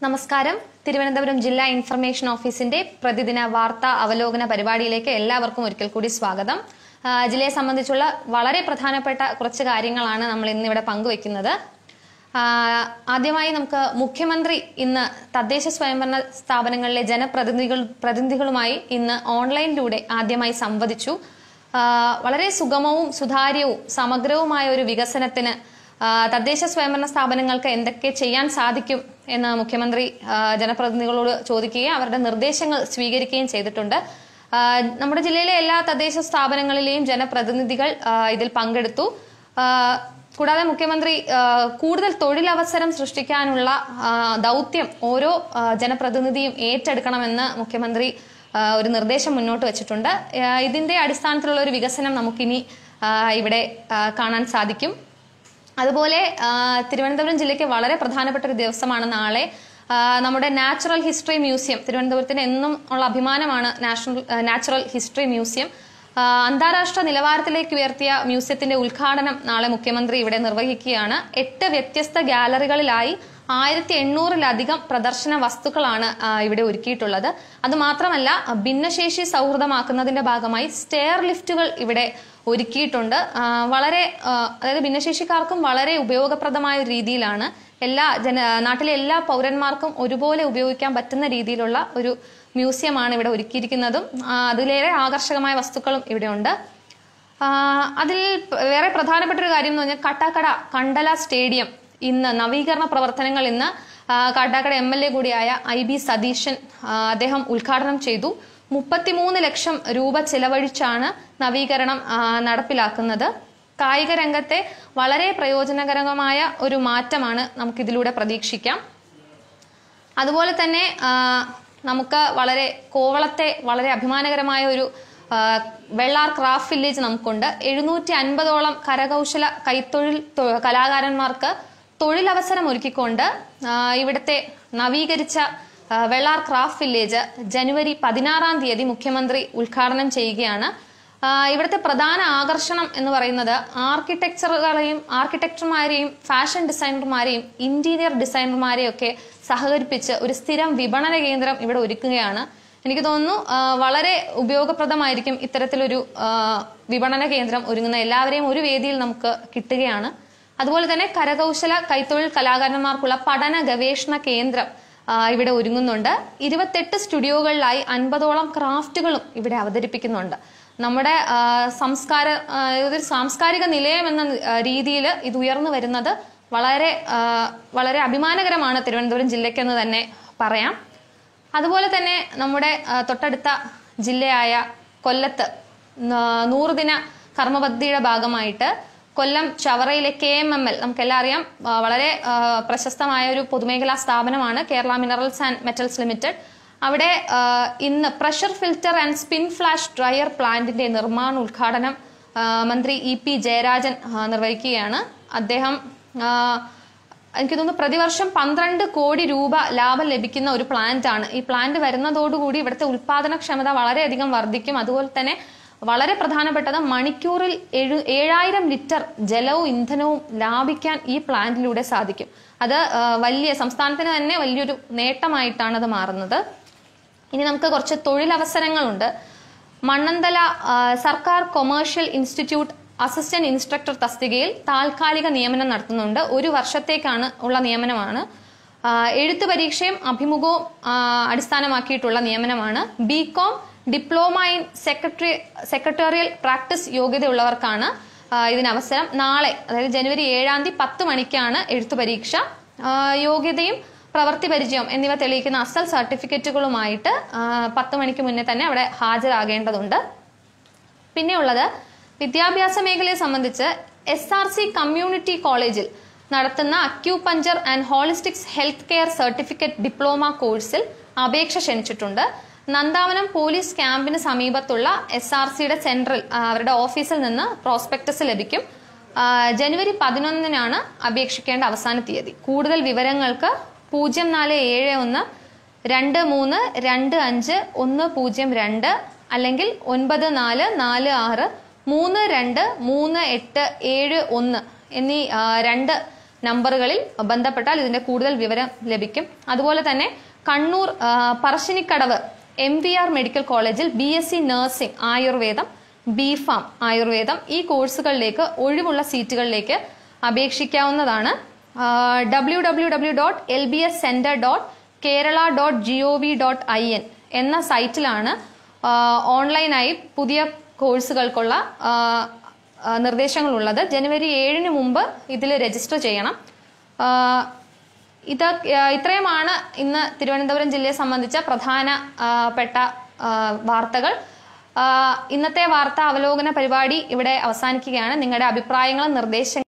നമസ്കാരം തിരുവനന്തപുരം ജില്ലാ ഇൻഫർമേഷൻ ഓഫീസിന്റെ പ്രതിദിന വാർത്താ അവലോകന പരിപാടിയിലേക്ക് എല്ലാവർക്കും ഒരിക്കൽ കൂടി സ്വാഗതം ആ, ജില്ലയെ സംബന്ധിച്ചുള്ള വളരെ പ്രധാനപ്പെട്ട കുറച്ച് കാര്യങ്ങളാണ് നമ്മൾ ഇന്നിവിടെ പങ്കുവെക്കുന്നത് ആ, ആദ്യമായി നമുക്ക് മുഖ്യമന്ത്രി ഇന്ന് തദ്ദേശ സ്വയംഭരണ സ്ഥാപനങ്ങളിലെ ജനപ്രതിനിധികൾ പ്രതിനിധികളുമായി ഇന്ന് ഓൺലൈനിലൂടെ ആദ്യമായി സംവദിച്ചു ആ, വളരെ സുഗമവും സുതാര്യവും സമഗ്രവുമായ ഒരു വികസനത്തിന് ആ, തദ്ദേശ സ്വയംഭരണ സ്ഥാപനങ്ങൾക്ക് എന്തൊക്കെ ചെയ്യാൻ സാധിക്കും എന്ന് മുഖ്യമന്ത്രി ആ, ജനപ്രതിനിധികളോട് ചോദിക്കുകയും അവരുടെ നിർദ്ദേശങ്ങൾ സ്വീകരിക്കുകയും ചെയ്തിട്ടുണ്ട് ആ, നമ്മുടെ ജില്ലയിലെ എല്ലാ തദ്ദേശ സ്ഥാപനങ്ങളിലെയും ജനപ്രതിനിധികൾ ആ, ഇതിൽ പങ്കെടുത്തു ആ, കൂടാതെ മുഖ്യമന്ത്രി ആ, കൂടുതൽ തൊഴിലവസരം സൃഷ്ടിക്കാനുള്ള ആ, ദൗത്യം ഓരോ ആ, ജനപ്രതിനിധിയും ഏറ്റെടുക്കണമെന്ന് മുഖ്യമന്ത്രി ആ, ഒരു നിർദ്ദേശം മുന്നോട്ട് വെച്ചിട്ടുണ്ട് ആ, ഇതിന്റെ അടിസ്ഥാനത്തിലുള്ള ഒരു വികസനം നമുക്കിനി ആ, ഇവിടെ ആ, കാണാൻ സാധിക്കും അതുപോലെ ആ, തിരുവനന്തപുരം ജില്ലയ്ക്ക് വളരെ പ്രധാനപ്പെട്ട ഒരു ദിവസമാണ് നാളെ ആ, നമ്മുടെ നാച്ചുറൽ ഹിസ്റ്ററി മ്യൂസിയം തിരുവനന്തപുരത്തിന് എന്നും ഉള്ള അഭിമാനമാണ് നാഷണൽ ആ, നാച്ചുറൽ ഹിസ്റ്ററി മ്യൂസിയം ആ, അന്താരാഷ്ട്ര നിലവാരത്തിലേക്ക് ഉയർത്തിയ മ്യൂസിയത്തിന്റെ ഉദ്ഘാടനം നാളെ മുഖ്യമന്ത്രി ഇവിടെ നിർവഹിക്കുകയാണ് എട്ട് വ്യത്യസ്ത ഗാലറികളിലായി ആയിരത്തി എണ്ണൂറിലധികം പ്രദർശന വസ്തുക്കളാണ് ആ, ഇവിടെ ഒരുക്കിയിട്ടുള്ളത് അത് മാത്രമല്ല ആ, ഭിന്നശേഷി സൗഹൃദമാക്കുന്നതിന്റെ ഭാഗമായി സ്റ്റെയർ ലിഫ്റ്റുകൾ ഇവിടെ ഒരുക്കിയിട്ടുണ്ട് ആ, വളരെ ആ, അതായത് ഭിന്നശേഷിക്കാർക്കും വളരെ ഉപയോഗപ്രദമായ ഒരു രീതിയിലാണ് എല്ലാ ജന നാട്ടിലെ എല്ലാ പൗരന്മാർക്കും ഒരുപോലെ ഉപയോഗിക്കാൻ പറ്റുന്ന രീതിയിലുള്ള ഒരു മ്യൂസിയമാണ് ഇവിടെ ഒരുക്കിയിരിക്കുന്നതും ആ, അതിലേറെ ആകർഷകമായ വസ്തുക്കളും ഇവിടെയുണ്ട് ആ, അതിൽ വേറെ പ്രധാനപ്പെട്ട ഒരു കാര്യം എന്ന് പറഞ്ഞാൽ കട്ടാക്കട കണ്ടല സ്റ്റേഡിയം ഇന്ന് നവീകരണ പ്രവർത്തനങ്ങൾ ഇന്ന് ആ, കാട്ടാക്കട എം എൽ എ കൂടിയായ ഐ ബി സതീശൻ ആ, അദ്ദേഹം ഉദ്ഘാടനം ചെയ്തു മുപ്പത്തിമൂന്ന് ലക്ഷം രൂപ ചെലവഴിച്ചാണ് നവീകരണം ആ, നടപ്പിലാക്കുന്നത് കായിക രംഗത്തെ വളരെ പ്രയോജനകരമായ ഒരു മാറ്റമാണ് നമുക്കിതിലൂടെ പ്രതീക്ഷിക്കാം അതുപോലെ തന്നെ ആ, നമുക്ക് വളരെ കോവളത്തെ വളരെ അഭിമാനകരമായ ഒരു ആ, വെള്ളാർ ക്രാഫ്റ്റ് വില്ലേജ് നമുക്കുണ്ട് എഴുന്നൂറ്റി അൻപതോളം കരകൗശല കൈത്തൊഴിൽ തൊ- കലാകാരന്മാർക്ക് തൊഴിലവസരം ഒരുക്കിക്കൊണ്ട് ആ, ഇവിടുത്തെ നവീകരിച്ച ആ, വെള്ളാർ ക്രാഫ്റ്റ് വില്ലേജ് ജനുവരി പതിനാറാം തീയതി മുഖ്യമന്ത്രി ഉദ്ഘാടനം ചെയ്യുകയാണ് ആ, ഇവിടുത്തെ പ്രധാന ആകർഷണം എന്ന് പറയുന്നത് ആർക്കിടെക്ചറുകളെയും ആർക്കിടെക്ടർമാരെയും ഫാഷൻ ഡിസൈനർമാരെയും ഇന്റീരിയർ ഡിസൈനർമാരെയും ഒക്കെ സഹകരിപ്പിച്ച് ഒരു സ്ഥിരം വിപണന കേന്ദ്രം ഇവിടെ ഒരുക്കുകയാണ് എനിക്ക് തോന്നുന്നു ആ, വളരെ ഉപയോഗപ്രദമായിരിക്കും ഇത്തരത്തിലൊരു ആ, വിപണന കേന്ദ്രം ഒരുങ്ങുന്ന എല്ലാവരെയും ഒരു വേദിയിൽ നമുക്ക് കിട്ടുകയാണ് അതുപോലെ തന്നെ കരകൗശല കൈത്തൊഴിൽ കലാകാരന്മാർക്കുള്ള പഠന ഗവേഷണ കേന്ദ്രം ആ, ഇവിടെ ഒരുങ്ങുന്നുണ്ട് ഇരുപത്തെട്ട് സ്റ്റുഡിയോകളിലായി അൻപതോളം ക്രാഫ്റ്റുകളും ഇവിടെ അവതരിപ്പിക്കുന്നുണ്ട് നമ്മുടെ ആ, സംസ്കാര ആ, ഒരു സാംസ്കാരിക നിലയം എന്ന രീതിയിൽ ഇത് ഉയർന്നു വരുന്നത് വളരെ ആ, വളരെ അഭിമാനകരമാണ് തിരുവനന്തപുരം ജില്ലയ്ക്കെന്ന് തന്നെ പറയാം അതുപോലെ തന്നെ നമ്മുടെ ആ, തൊട്ടടുത്ത ജില്ലയായ കൊല്ലത്ത് ന- നൂറുദിന കർമ്മപദ്ധതിയുടെ ഭാഗമായിട്ട് കൊല്ലം ചവറയിലെ കെ എം എം എൽ നമുക്കെല്ലാം അറിയാം ആ, വളരെ ആ, പ്രശസ്തമായ ഒരു പൊതുമേഖലാ സ്ഥാപനമാണ് Kerala minerals and metals limited അവിടെ ആ, ഇന്ന് pressure filter and spin flash dryer പ്ലാന്റിന്റെ നിർമ്മാണ ഉദ്ഘാടനം ആ, മന്ത്രി ഇ പി ജയരാജൻ ആ, നിർവഹിക്കുകയാണ് അദ്ദേഹം ആ, എനിക്ക് തോന്നുന്നു പ്രതിവർഷം പന്ത്രണ്ട് കോടി രൂപ ലാഭം ലഭിക്കുന്ന ഒരു പ്ലാന്റ് ആണ് ഈ പ്ലാന്റ് വരുന്നതോടുകൂടി ഇവിടുത്തെ ഉൽപാദനക്ഷമത വളരെയധികം വർദ്ധിക്കും അതുപോലെ തന്നെ വളരെ പ്രധാനപ്പെട്ടത് മണിക്കൂറിൽ ഏഴു ഏഴായിരം ലിറ്റർ ജലവും ഇന്ധനവും ലാഭിക്കാൻ ഈ പ്ലാന്റിലൂടെ സാധിക്കും അത് ആ, വലിയ സംസ്ഥാനത്തിന് തന്നെ വലിയൊരു നേട്ടമായിട്ടാണ് അത് മാറുന്നത് ഇനി നമുക്ക് കുറച്ച് തൊഴിലവസരങ്ങളുണ്ട് മണ്ണന്തല ആ, സർക്കാർ കൊമേഴ്ഷ്യൽ ഇൻസ്റ്റിറ്റ്യൂട്ട് അസിസ്റ്റന്റ് ഇൻസ്ട്രക്ടർ തസ്തികയിൽ താൽക്കാലിക നിയമനം നടത്തുന്നുണ്ട് ഒരു വർഷത്തേക്കാണ് ഉള്ള നിയമനമാണ് ആ, എഴുത്ത് പരീക്ഷയും അഭിമുഖവും ആ, അടിസ്ഥാനമാക്കിയിട്ടുള്ള നിയമനമാണ് B Com diploma in secretary secretarial practice യോഗ്യതയുള്ളവർക്കാണ് ആ, ഇതിന് അവസരം നാളെ അതായത് ജനുവരി ഏഴാം തീയതി പത്ത് മണിക്കാണ് എഴുത്തു പരീക്ഷ ആ, യോഗ്യതയും പ്രവൃത്തി പരിചയം എന്നിവ തെളിയിക്കുന്ന അസൽ സർട്ടിഫിക്കറ്റുകളുമായിട്ട് ആ, പത്ത് മണിക്ക് മുന്നേ തന്നെ അവിടെ ഹാജരാകേണ്ടതുണ്ട് പിന്നെയുള്ളത് വിദ്യാഭ്യാസ മേഖലയെ സംബന്ധിച്ച് എസ് ആർ സി കമ്മ്യൂണിറ്റി കോളേജിൽ നടത്തുന്ന acupuncture and holistics health care certificate diploma കോഴ്സിൽ അപേക്ഷ ക്ഷണിച്ചിട്ടുണ്ട് നന്ദാവനം പോലീസ് ക്യാമ്പിന് സമീപത്തുള്ള എസ് ആർ സിയുടെ സെൻട്രൽ ആ, അവരുടെ ഓഫീസിൽ നിന്ന് പ്രോസ്പെക്ടസ് ലഭിക്കും ആ, ജനുവരി പതിനൊന്നിനാണ് അപേക്ഷിക്കേണ്ട അവസാന തീയതി കൂടുതൽ വിവരങ്ങൾക്ക് പൂജ്യം നാല് ഏഴ് ഒന്ന് രണ്ട് മൂന്ന് രണ്ട് അഞ്ച് ഒന്ന് പൂജ്യം രണ്ട് അല്ലെങ്കിൽ ഒൻപത് നാല് നാല് ആറ് മൂന്ന് രണ്ട് മൂന്ന് എട്ട് ഏഴ് ഒന്ന് എന്നീ ആ, രണ്ട് നമ്പറുകളിൽ ബന്ധപ്പെട്ടാൽ ഇതിന്റെ കൂടുതൽ വിവരം ലഭിക്കും അതുപോലെ തന്നെ കണ്ണൂർ ആ, Parassinikkadavu M V R medical കോളേജിൽ ബി എസ് സി നഴ്സിംഗ് ആയുർവേദം ബി ഫാം ആയുർവേദം ഈ കോഴ്സുകളിലേക്ക് ഒഴിവുള്ള സീറ്റുകളിലേക്ക് അപേക്ഷിക്കാവുന്നതാണ് W W W dot L B S centre dot Kerala dot G O V dot I N എന്ന സൈറ്റിലാണ് ആ, ഓൺലൈനായി പുതിയ കോഴ്സുകൾക്കുള്ള ആ, ആ, നിർദ്ദേശങ്ങളുള്ളത് ജനുവരി ഏഴിന് മുമ്പ് ഇതിൽ രജിസ്റ്റർ ചെയ്യണം ആ, ഇത് ആ, ഇത്രയുമാണ് ഇന്ന് തിരുവനന്തപുരം ജില്ലയെ സംബന്ധിച്ച പ്രധാന ആ, പെട്ട ആ, വാർത്തകൾ ആ, ഇന്നത്തെ വാർത്താ അവലോകന പരിപാടി ഇവിടെ അവസാനിക്കുകയാണ് നിങ്ങളുടെ അഭിപ്രായങ്ങളും നിർദ്ദേശങ്ങളും